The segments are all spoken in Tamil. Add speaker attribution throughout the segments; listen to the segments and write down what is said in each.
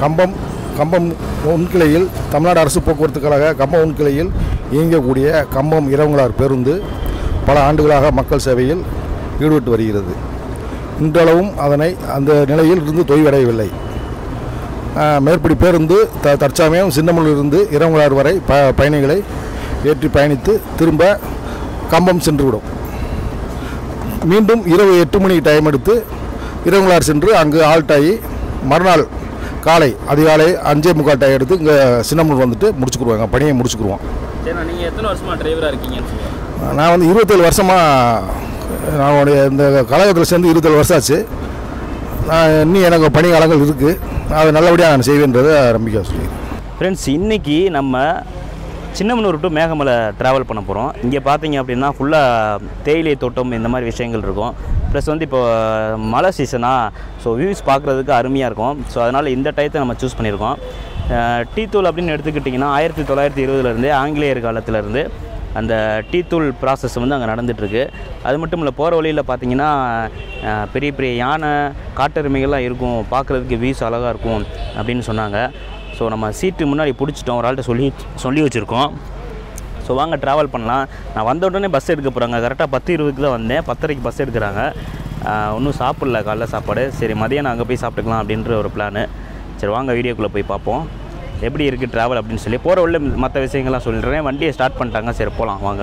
Speaker 1: கம்பம் கம்பம் உன்கிளையில் தமிழ்நாடு அரசு போக்குவரத்து கழக கம்பம் உன்கிளையில் இயங்கக்கூடிய கம்பம் இரவங்களார் பேருந்து பல ஆண்டுகளாக மக்கள் சேவையில் ஈடுபட்டு வருகிறது இன்றளவும் அதனை அந்த நிலையில் இருந்து தொய்வடையவில்லை ஆஹ், மேற்படி பேருந்து த தற்சமயம் சின்னமலூரிலிருந்து இரவங்களார் வரை ப பயணிகளை ஏற்றி பயணித்து திரும்ப கம்பம் சென்றுவிடும் மீண்டும் இரவு எட்டு மணி டைம் எடுத்து இரவங்களார் சென்று அங்கு ஆல்ட் ஆகி மறுநாள் காலை அதிகாலை அஞ்சே முக்கால் டைம் எடுத்து இங்கே சின்னமலூர் வந்துட்டு முடிச்சுக்குருவாங்க பணியை முடிச்சுக்குருவோம்
Speaker 2: சரிண்ணா நீங்கள் எத்தனை வருஷமாக டிரைவராக இருக்கீங்கன்னு சொல்லுங்கள்
Speaker 1: நான் வந்து இருபத்தேழு வருஷமாக நான் உடைய இந்த கழகத்தில் சேர்ந்து இருபத்தேழு வருஷம் ஆச்சு நான் இன்னும் எனக்கு பணி காலங்கள் இருக்குது அதை நல்லபடியாக நான் செய்வேன்றதை நம்பிக்கை சொல்லி
Speaker 3: ஃப்ரெண்ட்ஸ் இன்றைக்கி நம்ம சின்னமனூர் டு மேகமலை ட்ராவல் பண்ண போகிறோம் இங்கே பார்த்தீங்க அப்படின்னா ஃபுல்லாக தேயிலை தோட்டம் இந்த மாதிரி விஷயங்கள் இருக்கும் ப்ளஸ் வந்து இப்போ மழை சீசனாக ஸோ வியூஸ் பார்க்குறதுக்கு அருமையாக இருக்கும் ஸோ அதனால் இந்த டயத்தை நம்ம சூஸ் பண்ணியிருக்கோம் அஹ், டீ தூள் அப்படின்னு எடுத்துக்கிட்டிங்கன்னா ஆயிரத்தி தொள்ளாயிரத்தி இருபதுலேருந்து ஆங்கிலேயர் காலத்துலேருந்து அந்த டீ தூள் ப்ராசஸ் வந்து அங்கே நடந்துகிட்ருக்கு அது மட்டும் இல்லை போகிற வழியில் பார்த்தீங்கன்னா அஹ், பெரிய பெரிய யானை காட்டெருமைகள்லாம் இருக்கும் பார்க்குறதுக்கு வியூஸ் அழகாக இருக்கும் அப்படின்னு சொன்னாங்க ஸோ நம்ம சீட்டு முன்னாடி பிடிச்சிட்டோம் ஒரு ஆள்கிட்ட சொல்லி சொல்லி வச்சுருக்கோம் ஸோ வாங்க ட்ராவல் பண்ணலாம் நான் வந்த உடனே பஸ் எடுக்க போகிறாங்க கரெக்டாக பத்து இருபதுக்கு தான் வந்தேன் பத்தரைக்கு பஸ் எடுக்கிறாங்க ஒன்றும் சாப்பிடல காலைல சாப்பாடு சரி மதியானம் அங்கே போய் சாப்பிட்டுக்கலாம் அப்படின்ற ஒரு பிளானு சரி வாங்க வீடியோக்குள்ளே போய் பார்ப்போம் எப்படி இருக்குது ட்ராவல் அப்படின்னு சொல்லி போகிற உள்ள மற்ற விஷயங்கள்லாம் சொல்லிடுறேன் வண்டியை ஸ்டார்ட் பண்ணிட்டாங்க சரி போகலாம் வாங்க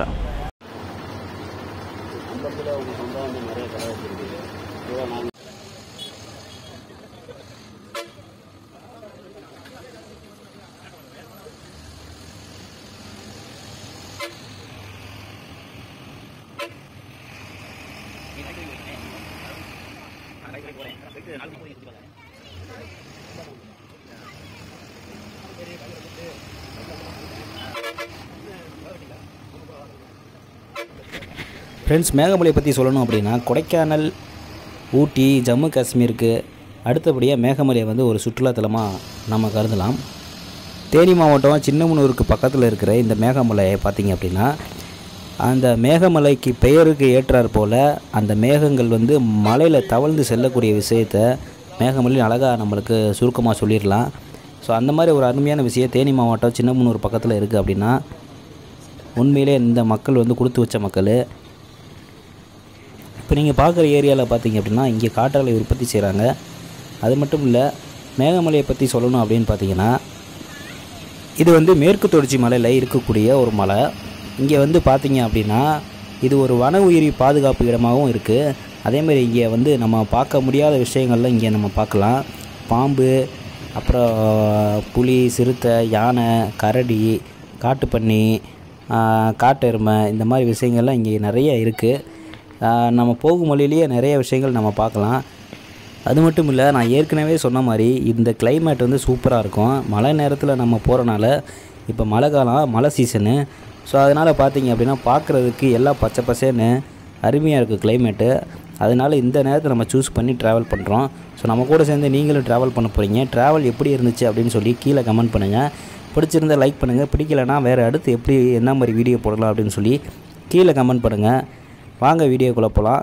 Speaker 4: ஃப்ரெண்ட்ஸ் மேகமலையை பற்றி சொல்லணும் அப்படின்னா கொடைக்கானல் ஊட்டி ஜம்மு காஷ்மீருக்கு அடுத்தபடியாக மேகமலையை வந்து ஒரு சுற்றுலாத்தலமாக நம்ம கருதலாம் தேனி மாவட்டம் சின்னமனூருக்கு பக்கத்தில் இருக்கிற இந்த மேகமலையை பார்த்தீங்க அப்படின்னா அந்த மேகமலைக்கு பெயருக்கு ஏற்றாற் போல் அந்த மேகங்கள் வந்து மலையில் தவழ்ந்து செல்லக்கூடிய விஷயத்த மேகமலையில் அழகாக நம்மளுக்கு சுருக்கமாக சொல்லிடலாம் ஸோ அந்த மாதிரி ஒரு அருமையான விஷயம் தேனி மாவட்டம் சின்னமனூர் பக்கத்தில் இருக்குது அப்படின்னா உண்மையிலே இந்த மக்கள் வந்து கொடுத்து வச்ச மக்கள் இப்போ நீங்கள் பார்க்குற ஏரியாவில் பார்த்தீங்க அப்படின்னா இங்கே காற்றாலை உற்பத்தி செய்கிறாங்க அது மட்டும் இல்லை மேகமலையை பற்றி சொல்லணும் அப்படின்னு பார்த்தீங்கன்னா இது வந்து மேற்கு தொடர்ச்சி மலையில் இருக்கக்கூடிய ஒரு மலை இங்கே வந்து பார்த்தீங்க அப்படின்னா இது ஒரு வன உயிரி பாதுகாப்பு இடமாகவும் இருக்குது அதேமாதிரி இங்கே வந்து நம்ம பார்க்க முடியாத விஷயங்கள்லாம் இங்கே நம்ம பார்க்கலாம் பாம்பு அப்புறம் புலி சிறுத்தை யானை கரடி காட்டுப்பன்னி ஆஹ், காட்டெருமை இந்த மாதிரி விஷயங்கள்லாம் இங்கே நிறைய இருக்குது நம்ம போகும் வழியிலேயே நிறைய விஷயங்கள் நம்ம பார்க்கலாம் அது மட்டும் இல்லை நான் ஏற்கனவே சொன்ன மாதிரி இந்த climate வந்து சூப்பராக இருக்கும் மழை நேரத்தில் நம்ம போகிறனால இப்போ மழை காலம் மழை சீசனு ஸோ அதனால் பார்த்தீங்க அப்படின்னா பார்க்குறதுக்கு எல்லாம் பச்சை பசேன்னு அருமையாக இருக்குது climate அதனால் இந்த நேரத்தை நம்ம சூஸ் பண்ணி ட்ராவல் பண்ணுறோம் ஸோ நம்ம கூட சேர்ந்து நீங்களும் ட்ராவல் பண்ண போகிறீங்க ட்ராவல் எப்படி இருந்துச்சு அப்படின்னு சொல்லி கீழே கமெண்ட் பண்ணுங்கள் பிடிச்சிருந்தா லைக் பண்ணுங்கள் பிடிக்கலனா வேறு அடுத்து எப்படி என்ன மாதிரி வீடியோ போடலாம் அப்படின்னு சொல்லி கீழே கமெண்ட் பண்ணுங்கள் வாங்க வீடியோக்குள்ளே போகலாம்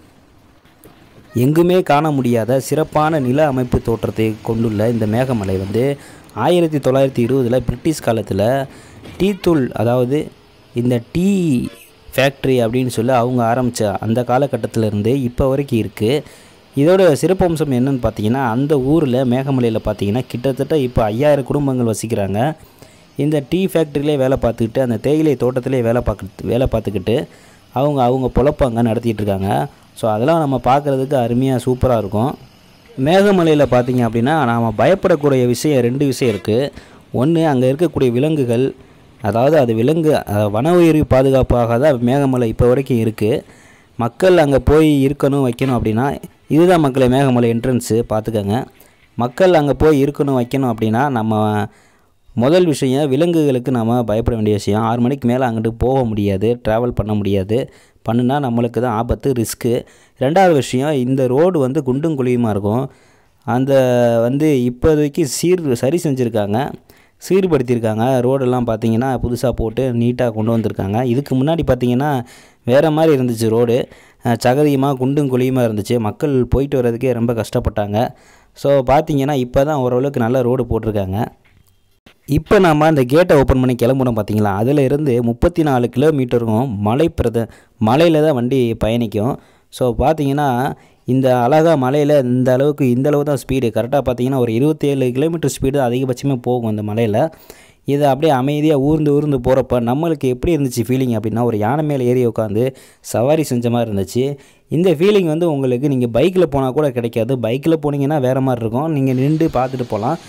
Speaker 4: எங்குமே காண முடியாத சிறப்பான நில அமைப்பு தோற்றத்தை கொண்டுள்ள இந்த மேகமலை வந்து ஆயிரத்தி தொள்ளாயிரத்தி இருபதில் பிரிட்டிஷ் காலத்தில் டீ தூள் அதாவது இந்த டீ ஃபேக்ட்ரி அப்படின்னு சொல்லி அவங்க ஆரம்பித்த அந்த காலகட்டத்தில் இருந்து இப்போ வரைக்கும் இருக்குது இதோட சிறப்பம்சம் என்னன்னு பார்த்தீங்கன்னா அந்த ஊரில் மேகமலையில் பார்த்தீங்கன்னா கிட்டத்தட்ட இப்போ ஐயாயிரம் குடும்பங்கள் வசிக்கிறாங்க இந்த டீ ஃபேக்ட்ரியிலே வேலை பார்த்துக்கிட்டு அந்த தேயிலை தோட்டத்திலே வேலை பார்க்க வேலை பார்த்துக்கிட்டு அவங்க அவங்க பொழப்ப அங்கே நடத்திட்டு இருக்காங்க ஸோ அதெல்லாம் நம்ம பார்க்குறதுக்கு அருமையாக சூப்பராக இருக்கும் மேகமலையில் பார்த்தீங்க அப்படின்னா நாம் பயப்படக்கூடிய விஷயம் ரெண்டு விஷயம் இருக்குது ஒன்று அங்கே இருக்கக்கூடிய விலங்குகள் அதாவது அது விலங்கு அஹ், வன உயிரி பாதுகாப்பாக தான் மேகமலை இப்போ வரைக்கும் இருக்குது மக்கள் அங்கே போய் இருக்கணும் வைக்கணும் அப்படின்னா இதுதான் மக்களை மேகமலை என்ட்ரன்ஸு பார்த்துக்கோங்க மக்கள் அங்கே போய் இருக்கணும் வைக்கணும் அப்படின்னா நம்ம முதல் விஷயம் விலங்குகளுக்கு நம்ம பயப்பட வேண்டிய விஷயம் ஆறு மணிக்கு மேலே அங்கிட்டு போக முடியாது ட்ராவல் பண்ண முடியாது பண்ணுனா நம்மளுக்கு தான் ஆபத்து ரிஸ்க்கு ரெண்டாவது விஷயம் இந்த ரோடு வந்து குண்டும் குழியுமா இருக்கும் அந்த வந்து இப்போதைக்கு சீர் சரி செஞ்சுருக்காங்க சீர்படுத்தியிருக்காங்க ரோடெல்லாம் பார்த்தீங்கன்னா புதுசாக போட்டு நீட்டாக கொண்டு வந்திருக்காங்க இதுக்கு முன்னாடி பார்த்தீங்கன்னா வேறு மாதிரி இருந்துச்சு ரோடு சகதியமாக குண்டும் குழியுமா இருந்துச்சு மக்கள் போயிட்டு வர்றதுக்கே ரொம்ப கஷ்டப்பட்டாங்க ஸோ பார்த்தீங்கன்னா இப்போ தான் ஓரளவுக்கு நல்ல ரோடு போட்டிருக்காங்க இப்போ நம்ம அந்த கேட்டை ஓப்பன் பண்ணி கிளம்புறோம் பார்த்தீங்களா அதில் இருந்து முப்பத்தி நாலு கிலோமீட்டருக்கும் மலை பிரத மலையில் தான் வண்டி பயணிக்கும் ஸோ பார்த்தீங்கன்னா இந்த அழகா மலையில் இந்த அளவுக்கு இந்த அளவு தான் ஸ்பீடு கரெக்டாக பார்த்தீங்கன்னா ஒரு இருபத்தேழு கிலோமீட்டர் ஸ்பீடு அதிகபட்சமாக போகும் இந்த மலையில் இது அப்படியே அமைதியாக ஊர்ந்து ஊர்ந்து போகிறப்ப நம்மளுக்கு எப்படி இருந்துச்சு ஃபீலிங் அப்படின்னா ஒரு யானை மேலே ஏறி உட்காந்து சவாரி செஞ்ச மாதிரி இருந்துச்சு இந்த ஃபீலிங் வந்து உங்களுக்கு நீங்கள் பைக்கில் போனால் கூட கிடைக்காது பைக்கில் போனீங்கன்னா வேறு மாதிரி இருக்கும் நீங்கள் நின்று பார்த்துட்டு போகலாம்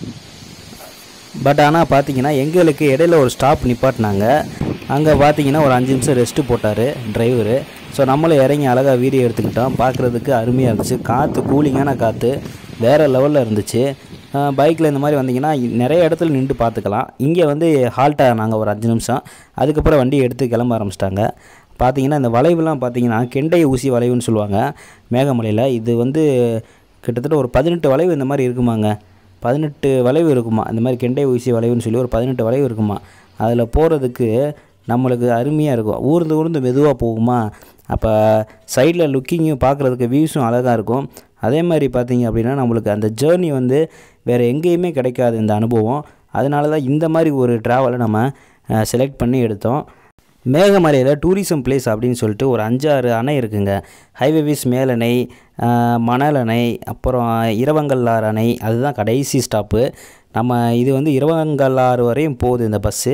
Speaker 4: பட் ஆனால் பார்த்தீங்கன்னா எங்களுக்கு இடையில ஒரு ஸ்டாப் நிப்பாட்டினாங்க அங்கே பார்த்தீங்கன்னா ஒரு அஞ்சு நிமிஷம் ரெஸ்ட்டு போட்டார் டிரைவரு ஸோ நம்மளும் இறங்கி அழகாக வீடியோ எடுத்துக்கிட்டோம் பார்க்குறதுக்கு அருமையாக இருந்துச்சு காற்று கூலிங்கான காற்று வேறு லெவலில் இருந்துச்சு பைக்கில் இந்த மாதிரி வந்தீங்கன்னா நிறைய இடத்துல நின்று பார்த்துக்கலாம் இங்கே வந்து ஹால்ட்டாக நாங்கள் ஒரு அஞ்சு நிமிஷம் அதுக்கப்புறம் வண்டி எடுத்து கிளம்ப ஆரம்பிச்சிட்டாங்க பார்த்தீங்கன்னா இந்த வளைவுலாம் பார்த்தீங்கன்னா கெண்டை ஊசி வளைவுன்னு சொல்லுவாங்க மேகமலையில் இது வந்து கிட்டத்தட்ட ஒரு பதினெட்டு வளைவு இந்த மாதிரி இருக்குமாங்க பதினெட்டு வளைவு இருக்குமா இந்த மாதிரி கெண்டை ஊசி வளைவுன்னு சொல்லி ஒரு பதினெட்டு வளைவு இருக்குமா அதில் போகிறதுக்கு நம்மளுக்கு அருமையாக இருக்கும் ஊர்ந்து ஊர்ந்து மெதுவாக போகுமா அப்போ சைடில் லுக்கிங்கும் பார்க்குறதுக்கு வியூஸும் அழகாக இருக்கும் அதே மாதிரி பார்த்தீங்க அப்படின்னா நம்மளுக்கு அந்த ஜேர்னி வந்து வேறு எங்கேயுமே கிடைக்காது இந்த அனுபவம் அதனால தான் இந்த மாதிரி ஒரு ட்ராவலை நம்ம செலக்ட் பண்ணி எடுத்தோம் மேகமலையில் டூரிசம் பிளேஸ் அப்படின்னு சொல்லிட்டு ஒரு அஞ்சாறு அணை இருக்குங்க ஹைவேவிஸ் மேலணை ஆஹ், மணல் அணை அப்புறம் இரவங்கல்லார் அணை அதுதான் கடைசி ஸ்டாப்பு நம்ம இது வந்து இரவங்கல்லாறு வரையும் போகுது இந்த பஸ்ஸு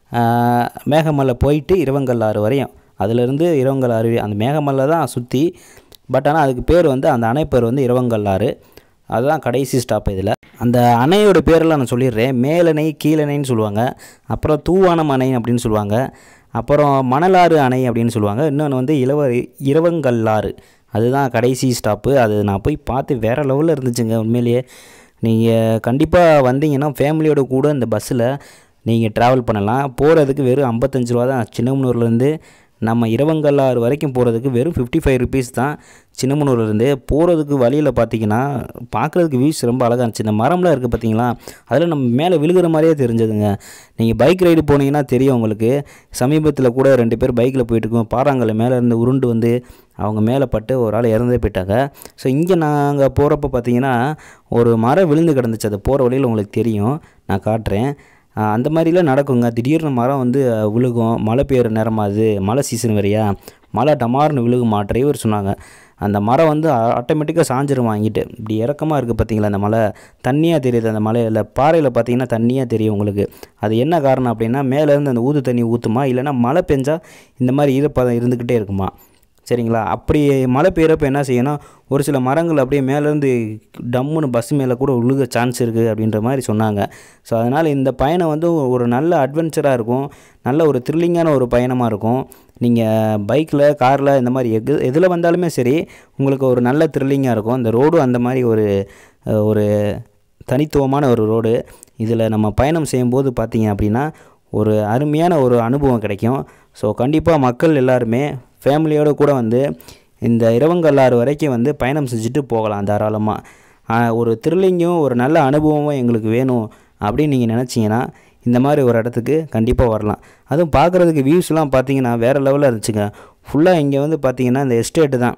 Speaker 4: மேகமலை போயிட்டு இரவங்கல்லாறு வரையும் அதிலிருந்து இரவங்கல் அருவி அந்த மேகமலை தான் சுற்றி பட் ஆனால் அதுக்கு பேர் வந்து அந்த அணை பேர் வந்து இரவங்கல்லாறு அதுதான் கடைசி ஸ்டாப் இதில் அந்த அணையோட பேரெல்லாம் நான் சொல்லிடுறேன் மேலணை கீழணைன்னு சொல்லுவாங்க அப்புறம் தூவானம் அணை அப்படின்னு சொல்லுவாங்க அப்புறம் மணலாறு அணை அப்படின்னு சொல்லுவாங்க இன்னொன்று வந்து இளவ இரவங்கல்லாறு அதுதான் கடைசி ஸ்டாப்பு அது நான் போய் பார்த்து வேறு லெவலில் இருந்துச்சுங்க உண்மையிலேயே நீங்கள் கண்டிப்பாக வந்தீங்கன்னா ஃபேமிலியோட கூட இந்த பஸ்ஸில் நீங்கள் ட்ராவல் பண்ணலாம் போகிறதுக்கு வெறும் ஐம்பத்தஞ்சு ரூபா தான் சின்னமனூர்லேருந்து நம்ம இரவங்கல்லாறு வரைக்கும் போகிறதுக்கு வெறும் ஃபிஃப்டி ஃபைவ் ருபீஸ் தான் சின்னமனூர்லேருந்து போகிறதுக்கு வழியில் பார்த்தீங்கன்னா பார்க்குறதுக்கு வியூஸ் ரொம்ப அழகாக இருந்துச்சு இந்த மரம்லாம் இருக்குது பார்த்தீங்களா அதில் நம்ம மேலே விழுகிற மாதிரியே தெரிஞ்சதுங்க நீங்கள் பைக் ரைடு போனீங்கன்னா தெரியும் உங்களுக்கு சமீபத்தில் கூட ரெண்டு பேர் பைக்கில் போயிட்டு இருக்கோம் பாறாங்கல்ல மேலே இருந்து உருண்டு வந்து அவங்க மேலே பட்டு ஒரு ஆள் இறந்தே போயிட்டாங்க ஸோ இங்கே நாங்கள் போகிறப்ப பார்த்தீங்கன்னா ஒரு மரம் விழுந்து கிடந்துச்சு அது போகிற வழியில் உங்களுக்கு தெரியும் நான் காட்டுறேன் ஆஹ் அந்த மாதிரிலாம் நடக்குங்க திடீர்னு மரம் வந்து அஹ், விழுகும் மழை பெய்யுற நேரமா அது மழை சீசன் வேறையா மழை டமார்னு விழுகுமா டிரைவர் சொன்னாங்க அந்த மரம் வந்து ஆட்டோமேட்டிக்காக சாஞ்சிரும் வாங்கிட்டு இப்படி இறக்கமாக இருக்குது பார்த்தீங்களா அந்த மலை தண்ணியாக தெரியுது அந்த மலையில் பாறையில் பார்த்தீங்கன்னா தண்ணியாக தெரியும் உங்களுக்கு அது என்ன காரணம் அப்படின்னா மேலேருந்து அந்த ஊது தண்ணி ஊற்றுமா இல்லைன்னா மழை பெஞ்சா இந்த மாதிரி ஈரப்பதம் இருந்துக்கிட்டே இருக்குமா சரிங்களா அப்படி மழை பெய்கிறப்ப என்ன செய்யணும் ஒரு சில மரங்கள் அப்படியே மேலேருந்து டம்முன்னு பஸ் மேலே கூட விழுக சான்ஸ் இருக்குது அப்படின்ற மாதிரி சொன்னாங்க ஸோ அதனால் இந்த பயணம் வந்து ஒரு நல்ல அட்வென்ச்சராக இருக்கும் நல்ல ஒரு த்ரில்லிங்கான ஒரு பயணமாக இருக்கும் நீங்கள் பைக்கில் காரில் இந்த மாதிரி எது எதில் வந்தாலுமே சரி உங்களுக்கு ஒரு நல்ல த்ரில்லிங்காக இருக்கும் இந்த ரோடும் அந்த மாதிரி ஒரு அஹ், ஒரு தனித்துவமான ஒரு ரோடு இதில் நம்ம பயணம் செய்யும்போது பார்த்தீங்க அப்படின்னா ஒரு அருமையான ஒரு அனுபவம் கிடைக்கும் ஸோ கண்டிப்பாக மக்கள் எல்லாருமே ஃபேமிலியோடு கூட வந்து இந்த இரவங்கல்லாறு வரைக்கும் வந்து பயணம் செஞ்சுட்டு போகலாம் தாராளமாக ஒரு த்ரில்லிங்கும் ஒரு நல்ல அனுபவமும் எங்களுக்கு வேணும் அப்படின்னு நீங்கள் நினச்சிங்கன்னா இந்த மாதிரி ஒரு இடத்துக்கு கண்டிப்பாக வரலாம் அதுவும் பார்க்குறதுக்கு வியூஸ்லாம் பார்த்தீங்கன்னா வேறு லெவலில் இருந்துச்சுங்க ஃபுல்லாக இங்கே வந்து பார்த்தீங்கன்னா இந்த எஸ்டேட்டு தான்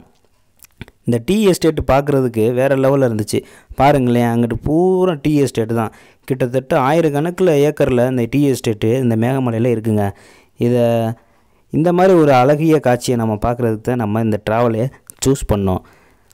Speaker 4: இந்த டீ எஸ்டேட் பார்க்குறதுக்கு வேறு லெவலில் இருந்துச்சு பாருங்களேன் அங்கிட்டு பூரா டீ எஸ்டேட்டு தான் கிட்டத்தட்ட ஆயிரக்கணக்கில் ஏக்கரில் இந்த டீ எஸ்டேட்டு இந்த மேகமலையில் இருக்குங்க இதை இந்த மாதிரி ஒரு அழகிய காட்சியை நம்ம பார்க்குறதுக்கு தான் நம்ம இந்த ட்ராவலை சூஸ் பண்ணோம்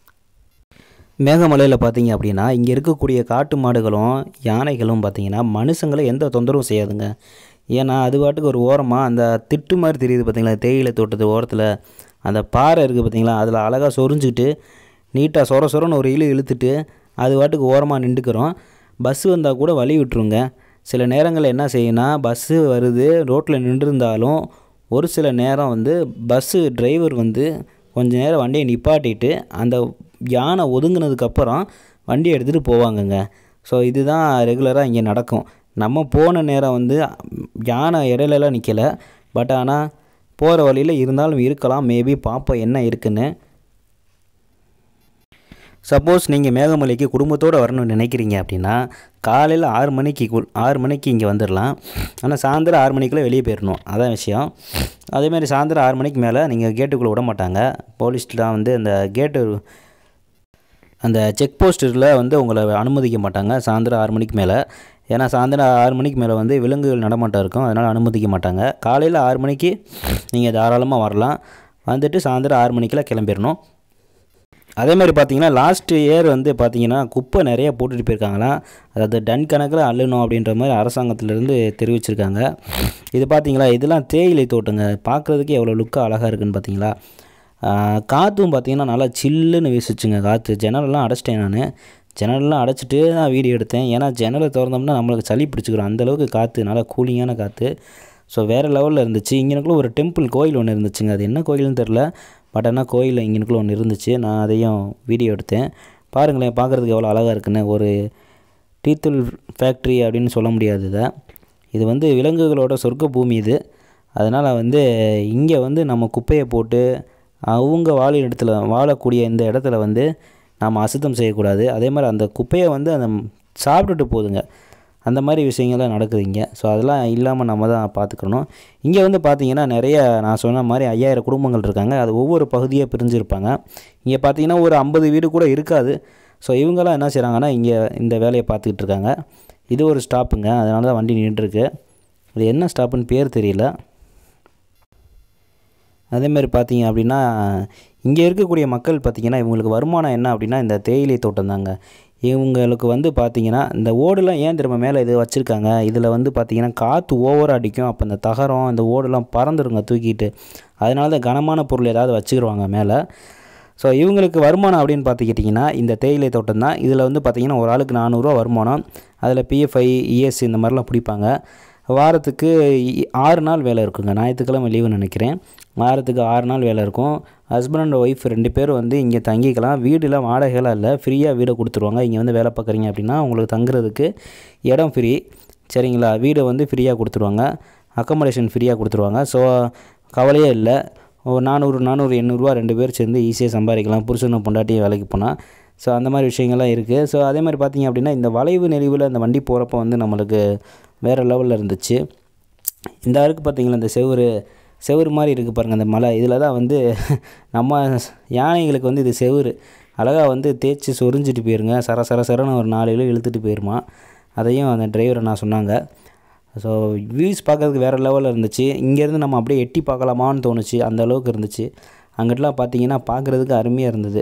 Speaker 4: மேகமலையில் பார்த்தீங்க அப்படின்னா இங்கே இருக்கக்கூடிய காட்டு மாடுகளும் யானைகளும் பார்த்தீங்கன்னா மனுஷங்களை எந்த தொந்தரவும் செய்யாதுங்க ஏன்னா அது பாட்டுக்கு ஒரு ஓரமாக அந்த திட்டு மாதிரி தெரியுது பார்த்தீங்களா தேயிலை தோட்டத்து ஓரத்தில் அந்த பாறை இருக்குது பார்த்தீங்களா அதில் அழகாக சொரிஞ்சுக்கிட்டு நீட்டாக சொர சொரன்னு ஒரு இழு இழுத்துட்டு அது பாட்டுக்கு ஓரமாக நின்றுக்கிறோம் பஸ்ஸு வந்தால் கூட வழி விட்டுருங்க சில நேரங்களில் என்ன செய்யும்னா பஸ்ஸு வருது ரோட்டில் நின்றுருந்தாலும் ஒரு சில நேரம் வந்து பஸ்ஸு டிரைவர் வந்து கொஞ்ச நேரம் வண்டியை நிப்பாட்டிட்டு அந்த யானை ஒதுங்கினதுக்கப்புறம் வண்டியை எடுத்துகிட்டு போவாங்கங்க ஸோ இதுதான் ரெகுலராக இங்கே நடக்கும் நம்ம போன நேரம் வந்து யானை இடையிலலாம் நிற்கலை பட் ஆனால் போகிற வழியில் இருந்தாலும் இருக்கலாம் மேபி பார்ப்போம் என்ன இருக்குன்னு சப்போஸ் நீங்கள் மேகமலைக்கு குடும்பத்தோடு வரணும்னு நினைக்கிறீங்க அப்படின்னா காலையில் ஆறு மணிக்கு குள்- ஆறு மணிக்கு இங்கே வந்துடலாம் ஆனால் சாயந்தரம் ஆறு மணிக்குள்ளே வெளியே போயிடணும் அதான் விஷயம் அதேமாதிரி சாயந்தரம் ஆறு மணிக்கு மேலே நீங்கள் கேட்டுக்குள்ளே விட மாட்டாங்க போலீஸ்லாம் வந்து அந்த கேட்டு அந்த செக் போஸ்ட்டில் வந்து உங்களை அனுமதிக்க மாட்டாங்க சாயந்தரம் ஆறு மணிக்கு மேலே ஏன்னா சாயந்தரம் ஆறு மணிக்கு மேலே வந்து விலங்குகள் நடமாட்டம் இருக்கும் அதனால் அனுமதிக்க மாட்டாங்க காலையில் ஆறு மணிக்கு நீங்கள் தாராளமாக வரலாம் வந்துட்டு சாயந்தரம் ஆறு மணிக்கெல்லாம் கிளம்பிடணும் அதே மாதிரி பார்த்தீங்கன்னா லாஸ்ட் இயர் வந்து பார்த்தீங்கன்னா குப்பை நிறைய போட்டுட்டு போயிருக்காங்களாம் அதாவது டன் கணக்கில் அள்ளணும் அப்படின்ற மாதிரி அரசாங்கத்திலேருந்து தெரிவிச்சிருக்காங்க இது பார்த்தீங்களா இதெல்லாம் தேயிலை தோட்டங்க பார்க்குறதுக்கு எவ்வளோ லுக்காக அழகாக இருக்குன்னு பார்த்தீங்களா ஆஹ் காற்றும் பார்த்தீங்கன்னா நல்லா சில்லுன்னு வீசுச்சுங்க காற்று ஜன்னலெல்லாம் அடைச்சிட்டேன் நான் ஜன்னலெல்லாம் அடைச்சிட்டு தான் வீடியோ எடுத்தேன் ஏன்னா ஜன்னலை திறந்தோம்னா நம்மளுக்கு சளி பிடிச்சிக்கிறோம் அந்தளவுக்கு காற்று நல்லா கூலிங்கான காற்று ஸோ வேறு லெவலில் இருந்துச்சு இங்கனக்குள்ள ஒரு டெம்பிள் கோயில் ஒன்று இருந்துச்சுங்க அது என்ன கோயில்னு தெரில பட் ஆனால் கோயில் இங்கனக்குள்ள ஒன்று இருந்துச்சு நான் அதையும் வீடியோ எடுத்தேன் பாருங்களேன் பார்க்குறதுக்கு எவ்வளோ அழகாக இருக்குன்னு ஒரு டீத்தூள் ஃபேக்ட்ரி அப்படின்னு சொல்ல முடியாது இதை இது வந்து விலங்குகளோட சொர்க்க பூமி இது அதனால் வந்து இங்கே வந்து நம்ம குப்பையை போட்டு அவங்க வாழும் இடத்துல வாழக்கூடிய இந்த இடத்துல வந்து நாம் அசுத்தம் செய்யக்கூடாது அதே மாதிரி அந்த குப்பையை வந்து அந்த சாப்பிட்டுட்டு போகுதுங்க அந்த மாதிரி விஷயங்கள்லாம் நடக்குது இங்கே ஸோ அதெல்லாம் இல்லாமல் நம்ம தான் பார்த்துக்கணும் இங்கே வந்து பார்த்தீங்கன்னா நிறைய நான் சொன்ன மாதிரி ஐயாயிரம் குடும்பங்கள் இருக்காங்க அது ஒவ்வொரு பகுதியாக பிரிஞ்சிருப்பாங்க இங்கே பார்த்தீங்கன்னா ஒரு ஐம்பது வீடு கூட இருக்காது ஸோ இவங்கெல்லாம் என்ன செய்கிறாங்கன்னா இங்கே இந்த வேலையை பார்த்துக்கிட்டு இருக்காங்க இது ஒரு ஸ்டாப்புங்க அதனால தான் வண்டி நின்றுருக்கு இது என்ன ஸ்டாப்புன்னு பேர் தெரியல அதேமாதிரி பார்த்தீங்க அப்படின்னா இங்கே இருக்கக்கூடிய மக்கள் பார்த்திங்கன்னா இவங்களுக்கு வருமானம் என்ன அப்படின்னா இந்த தேயிலை தோட்டம் தாங்க இவங்களுக்கு வந்து பார்த்திங்கன்னா இந்த ஓடுலாம் ஏன் திரும்ப மேலே இது வச்சுருக்காங்க இதில் வந்து பார்த்திங்கன்னா காற்று ஓவராக அடிக்கும் அப்போ இந்த தகரம் இந்த ஓடுலாம் பறந்துருங்க தூக்கிட்டு அதனால தான் கனமான பொருள் ஏதாவது வச்சுக்கிடுவாங்க மேலே ஸோ இவங்களுக்கு வருமானம் அப்படின்னு பார்த்துக்கிட்டிங்கன்னா இந்த தேயிலை தோட்டம் தான் இதில் வந்து பார்த்திங்கன்னா ஒரு ஆளுக்கு நானூறுரூவா வருமானம் அதில் பிஎஃப்ஐ இஎஸ் இந்த மாதிரிலாம் பிடிப்பாங்க வாரத்துக்கு இ- ஆறு நாள் வேலை இருக்குங்க ஞாயிற்றுக்கிழமை லீவு நினைக்கிறேன் வாரத்துக்கு ஆறு நாள் வேலை இருக்கும் ஹஸ்பண்ட் அண்ட் ஒய்ஃப் ரெண்டு பேரும் வந்து இங்கே தங்கிக்கலாம் வீடுலாம் வாடகைலாம் இல்லை ஃப்ரீயாக வீடை கொடுத்துருவாங்க இங்கே வந்து வேலை பார்க்குறீங்க அப்படின்னா உங்களுக்கு தங்குறதுக்கு இடம் ஃப்ரீ சரிங்களா வீடை வந்து ஃப்ரீயாக கொடுத்துருவாங்க அக்கமடேஷன் ஃப்ரீயாக கொடுத்துருவாங்க ஸோ கவலையே இல்லை ஒரு நானூறு நானூறு எண்ணூறுரூவா ரெண்டு பேர் சேர்ந்து ஈஸியாக சம்பாதிக்கலாம் புருஷனை பொண்டாட்டியை வேலைக்கு போனால் ஸோ அந்த மாதிரி விஷயங்கள்லாம் இருக்குது ஸோ அதே மாதிரி பார்த்தீங்க அப்படின்னா இந்த வளைவு நெளிவில் அந்த வண்டி போகிறப்ப வந்து நம்மளுக்கு வேறு லெவலில் இருந்துச்சு இந்த அருக்கு பார்த்தீங்களா இந்த செவுரு செவுரு மாதிரி இருக்குது பாருங்கள் அந்த மலை இதில் தான் வந்து நம்ம யானைகளுக்கு வந்து இது செவுரு அழகாக வந்து தேய்ச்சி சொரிஞ்சிட்டு போயிருங்க சர சர சரன்னு ஒரு நாலு கிலோ இழுத்துட்டு போயிருமா அதையும் அந்த டிரைவரை நான் சொன்னாங்க ஸோ வியூஸ் பார்க்கறதுக்கு வேறு லெவலில் இருந்துச்சு இங்கேருந்து நம்ம அப்படியே எட்டி பார்க்கலாமான்னு தோணுச்சு அந்த அளவுக்கு இருந்துச்சு அங்கிட்டலாம் பார்த்தீங்கன்னா பார்க்குறதுக்கு அருமையாக இருந்தது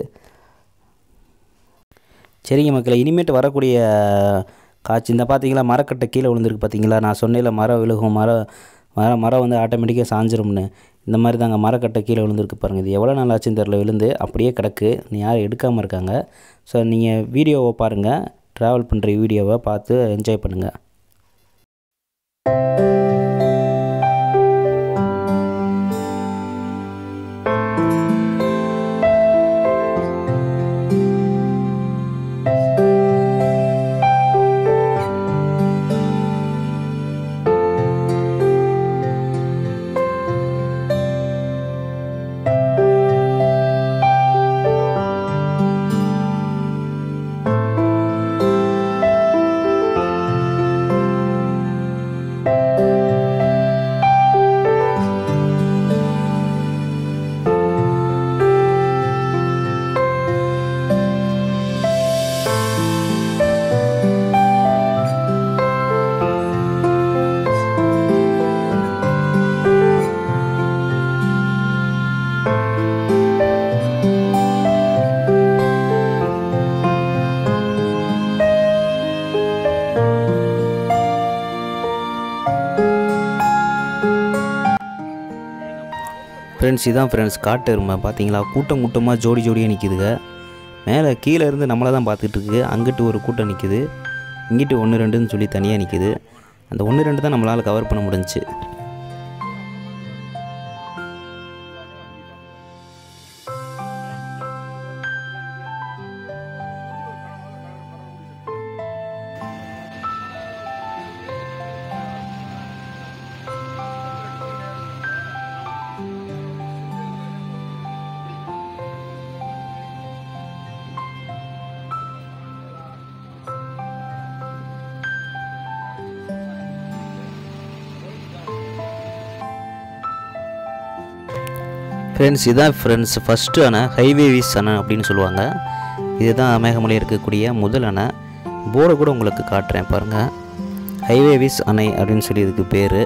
Speaker 4: சரிங்க மக்களை இனிமேட்டு வரக்கூடிய காட்சி இந்த பார்த்தீங்களா மரக்கட்டை கீழே விழுந்திருக்கு பார்த்தீங்களா நான் சொன்னேன்ல மரம் விழுகும் மரம் மரம் மரம் வந்து ஆட்டோமேட்டிக்காக சாஞ்சிரும்னு இந்த மாதிரி தாங்க மரக்கட்டை கீழே விழுந்திருக்கு பாருங்கள் இது எவ்வளோ நாள் ஆச்சுன்னு தெரில விழுந்து அப்படியே கிடக்கு நீ யாரும் எடுக்காமல் இருக்காங்க ஸோ நீங்கள் வீடியோவை பாருங்கள் ட்ராவல் பண்ணுற வீடியோவை பார்த்து என்ஜாய் பண்ணுங்கள் ஃப்ரெண்ட்ஸ் இதான் ஃப்ரெண்ட்ஸ் காட்டு எருமை பார்த்தீங்களா கூட்டம் கூட்டமாக ஜோடி ஜோடியாக நிற்கிதுங்க மேலே கீழே இருந்து நம்மளை தான் பார்த்துட்டு இருக்கு அங்கிட்டு ஒரு கூட்டம் நிற்கிது இங்கிட்டு ஒன்று ரெண்டுன்னு சொல்லி தனியாக நிற்கிது அந்த ஒன்று ரெண்டு தான் நம்மளால் கவர் பண்ண முடிஞ்சுச்சு ஃப்ரெண்ட்ஸ் இதான் ஃப்ரெண்ட்ஸ் ஃபஸ்ட்டு அணை ஹைவே வீஸ் அணை அப்படின்னு சொல்லுவாங்க இதுதான் மேகமலை இருக்கக்கூடிய முதல் அணை போர்டை கூட உங்களுக்கு காட்டுறேன் பாருங்கள் ஹைவேவிஸ் அணை அப்படின்னு சொல்லி இதுக்கு பேர்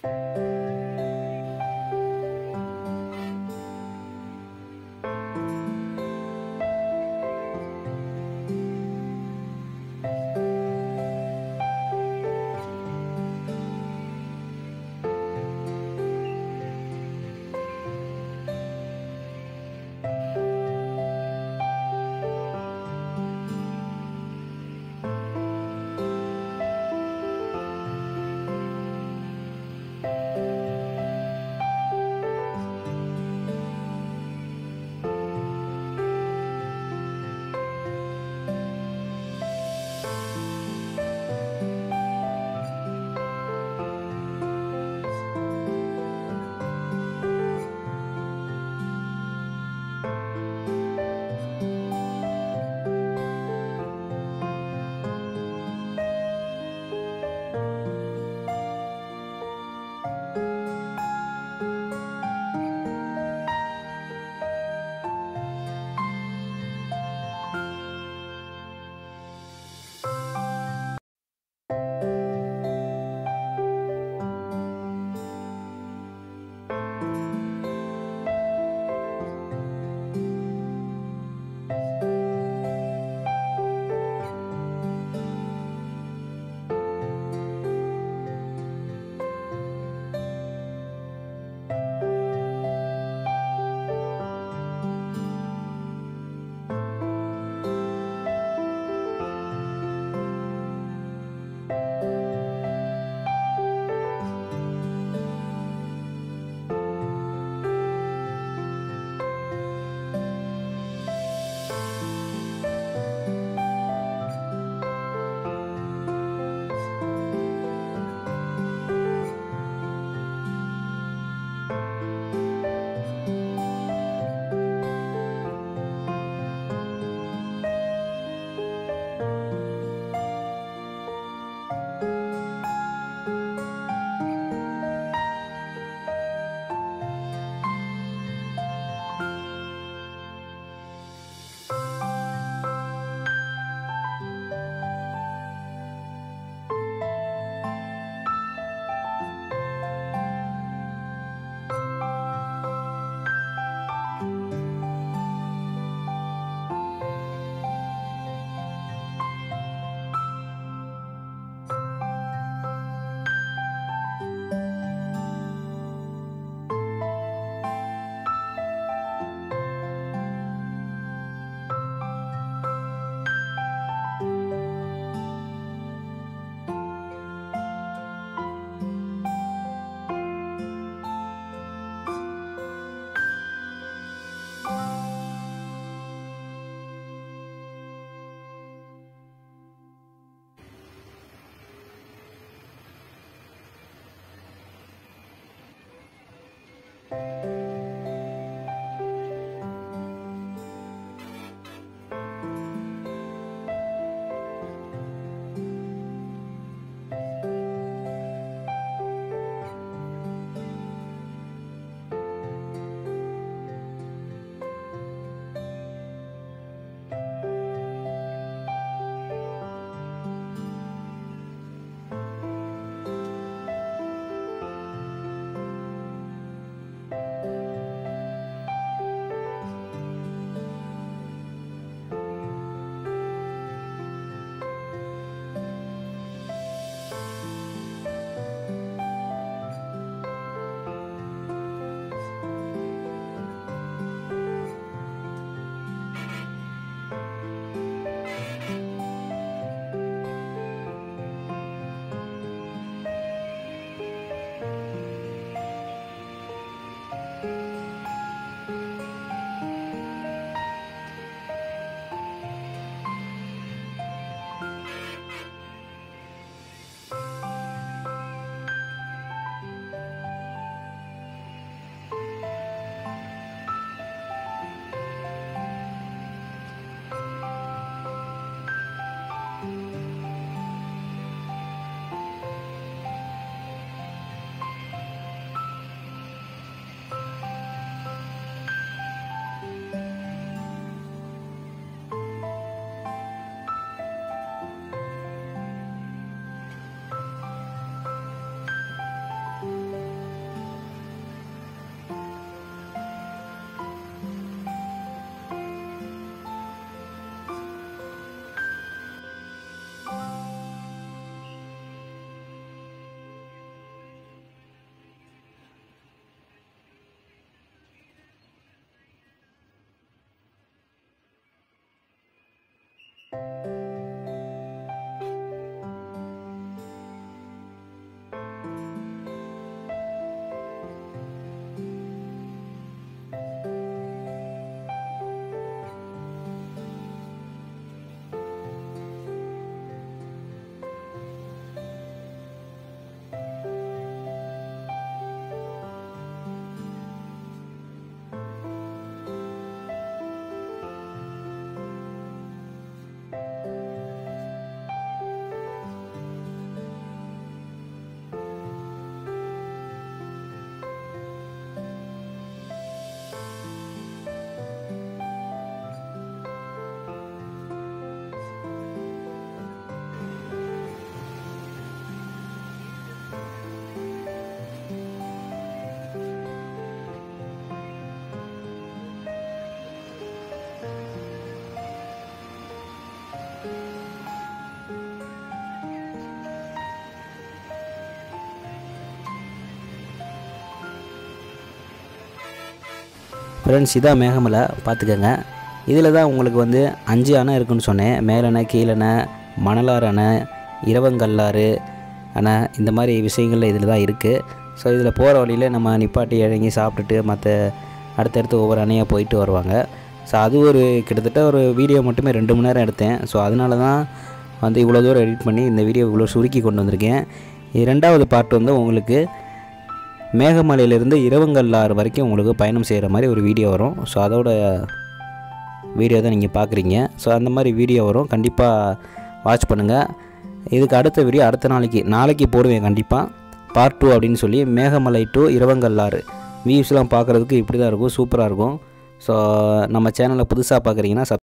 Speaker 5: ஆ
Speaker 4: ஃப்ரெண்ட்ஸ் இதான் மேகமலை பார்த்துக்கோங்க இதில் தான் உங்களுக்கு வந்து அஞ்சு அணை இருக்குன்னு சொன்னேன் மேலணை கீழணை மணலார் அணை இரவங்கல்லாறு அணை இந்த மாதிரி விஷயங்கள் இதில் தான் இருக்குது ஸோ இதில் போகிற வழியில் நம்ம நிப்பாட்டி இறங்கி சாப்பிட்டுட்டு மற்ற அடுத்தடுத்து ஒவ்வொரு அணையாக போயிட்டு வருவாங்க ஸோ அது ஒரு கிட்டத்தட்ட ஒரு வீடியோ மட்டுமே ரெண்டு மணி நேரம் எடுத்தேன் ஸோ அதனால தான் வந்து இவ்வளோ தூரம் எடிட் பண்ணி இந்த வீடியோ இவ்வளோ சுருக்கி கொண்டு வந்திருக்கேன் இரண்டாவது பார்ட் வந்து உங்களுக்கு மேகமலையிலேருந்து இரவங்கல்லாறு வரைக்கும் உங்களுக்கு பயணம் செய்கிற மாதிரி ஒரு வீடியோ வரும் ஸோ அதோட வீடியோ தான் நீங்கள் பார்க்குறீங்க ஸோ அந்த மாதிரி வீடியோ வரும் கண்டிப்பாக வாட்ச் பண்ணுங்கள் இதுக்கு அடுத்த வீடியோ அடுத்த நாளைக்கு நாளைக்கு போடுவேன் கண்டிப்பாக பார்ட் டூ அப்படின்னு சொல்லி மேகமலை டு இரவங்கல்லாறு வியூஸ்லாம் பார்க்குறதுக்கு இப்படி தான் இருக்கும் சூப்பராக இருக்கும் ஸோ நம்ம சேனலை புதுசாக பார்க்குறீங்கன்னா